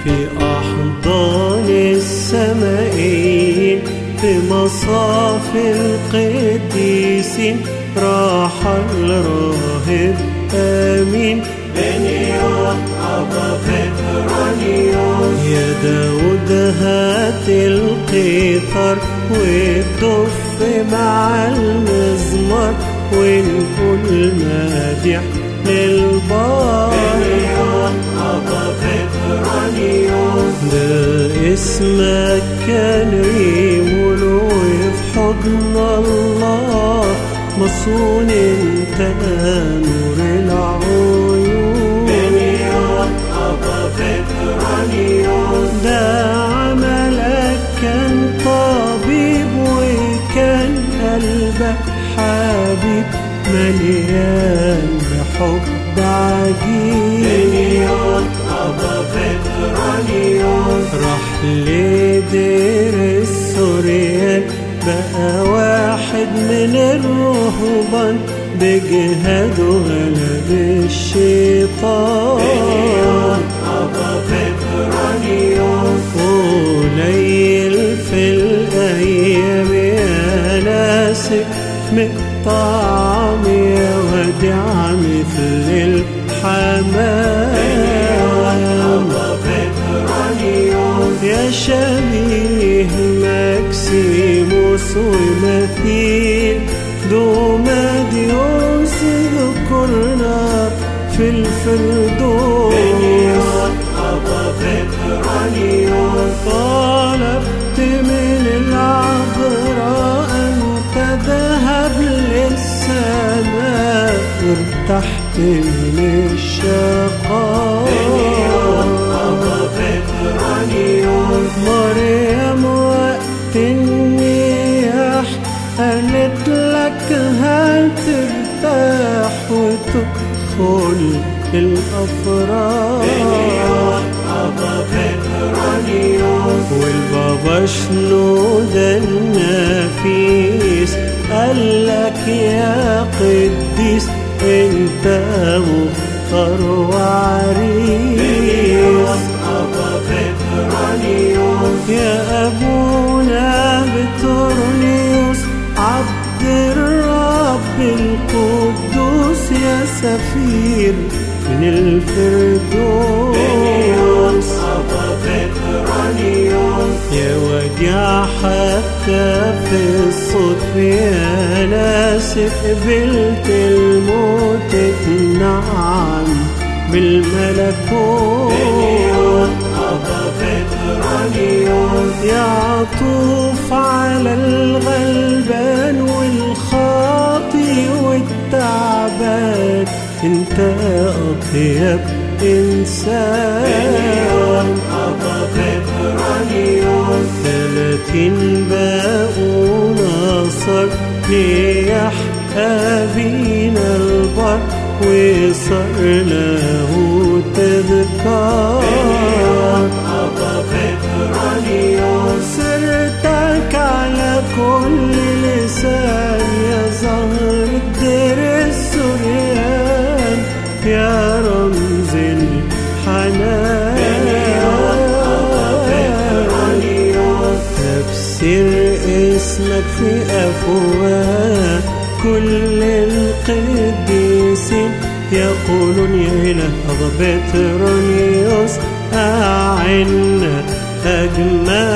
في أحضان السمائين في مصاف القديسين راح الراهب آمين بنيوت أبا بطرانيوس يا داود هات القيثر والدف مع المزمار ونقول مادح للبار بنيوت أبا بطرانيوس ده اسمك كان ريمول وفي حضن الله مصون انت نور العيون بنيوت أبا بطرانيوس ده عملك كان طبيب وكان قلبك حبيب مليان بحب عجيب بنيوت أبا بطرانيوس راح لدير السوريان بقى واحد من الرهبان بجهاده غلب الشيطان بنيوت أبا بطرانيوس قليل في الأيام يا ناسك مقطعم يا ودع مثل الحمام أبا بطرانيوس يا شبيه مكسيموس ومثيل دوماديوس ذكرنا في الفردوس بنيوت أبا بطرانيوس طلبت من العذراء أن تذهب للسماء ارتحت من الشقاء أبا بطرانيوس مريم وقت النياح قالت لك هترتاح وتدخل الأفراح أبا بطرانيوس والبابا شنودة النفيس قال لك يا قديس انت مختار وعريس أبا بطرانيوس يا أبونا بترنيوس عبد الرب القدوس يا سفير من الفردوس أبا بطرانيوس يا وديع حتى في الصدف يا ناس قبلت الموت تنعم بالملكوت أبا بطرانيوس يعطوف على الغلبان والخاطي والتعبان انت اطيب انسان أبا بطرانيوس ثلاثين باقوا نصر ليح أبينا البر وصار له تذكار أبا بطرانيوس سرتك على كل لسان يا زهر الدير السريان يا رمز الحنان تفسير اسمك في أفواه كل القديسين يقولون يا إله أبا بطرانيوس أعنا أجمل